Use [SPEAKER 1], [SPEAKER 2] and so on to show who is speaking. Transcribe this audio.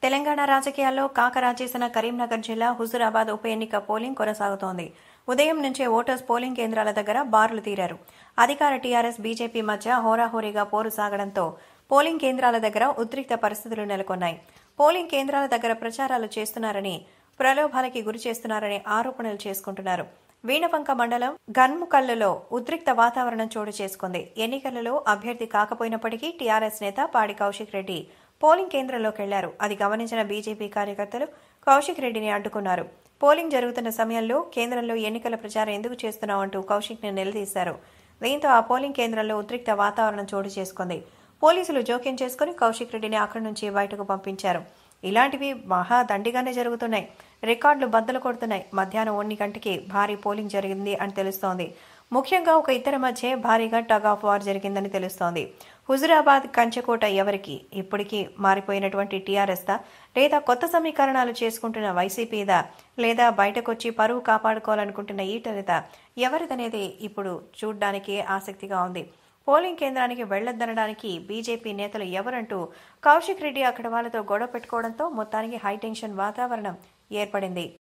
[SPEAKER 1] తెలంగాణ రాజకీయాల్లో కాకరా చేసిన కరీంనగర్ జిల్లా హుజురాబాద్ ఉప ఎన్నిక పోలింగ్ కొనసాగుతోంది ఉదయం నుంచే ఓటర్స్ పోలింగ్ కేంద్రాల దగ్గర బారులు తీరారు అధికార టీఆర్ఎస్ బీజేపీ మధ్య హోరాహోరీగా పోరు సాగడంతో పోలింగ్ కేంద్రాల దగ్గర ఉద్రిక్త పరిస్థితులు నెలకొన్నాయి పోలింగ్ కేంద్రాల దగ్గర ప్రచారాలు చేస్తున్నారని ప్రలోభాలకి గురి చేస్తున్నారని ఆరోపణలు చేసుకుంటున్నారు వీణవంక మండలం గన్ముకల్లులో ఉద్రిక్త వాతావరణం చోటు చేసుకుంది ఎన్నికలలో అభ్యర్థి కాకపోయినప్పటికీ టీఆర్ఎస్ నేత పాడి కౌశిక్ రెడ్డి పోలింగ్ కేంద్రంలోకి వెళ్లారు అది గమనించిన బీజేపీ కార్యకర్తలు కౌశిక్ రెడ్డిని అడ్డుకున్నారు పోలింగ్ జరుగుతున్న సమయంలో కేంద్రంలో ఎన్నికల ప్రచారం ఎందుకు చేస్తున్నావంటూ కౌశిక్ ని నిలదీశారు దీంతో ఆ పోలింగ్ కేంద్రంలో ఉద్రిక్త వాతావరణం చోటు చేసుకుంది పోలీసులు జోక్యం చేసుకుని కౌశిక్ రెడ్డిని అక్కడి నుంచి బయటకు పంపించారు ఇలాంటివి మహా దండిగానే జరుగుతున్నాయి రికార్డులు బద్దలు కొడుతున్నాయి మధ్యాహ్నం ఒన్ని గంటకి భారీ పోలింగ్ జరిగింది అని తెలుస్తోంది ముఖ్యంగా ఒక ఇద్దరి మధ్య భారీగా టగ్ ఆఫ్ వార్ జరిగిందని తెలుస్తోంది హుజురాబాద్ కంచెకోట ఎవరికి ఇప్పటికీ మారిపోయినటువంటి టీఆర్ఎస్దా లేదా కొత్త సమీకరణాలు చేసుకుంటున్న వైసీపీదా లేదా బయటకొచ్చి పరువు కాపాడుకోవాలనుకుంటున్న ఈటరిదా ఎవరిదనేది ఇప్పుడు చూడ్డానికి ఆసక్తిగా ఉంది పోలింగ్ కేంద్రానికి వెళ్లొద్దనడానికి బీజేపీ నేతలు ఎవరంటూ కౌశిక్ రెడ్డి అక్కడ వాళ్ళతో గొడవ పెట్టుకోవడంతో మొత్తానికి హైటెన్షన్ వాతావరణం ఏర్పడింది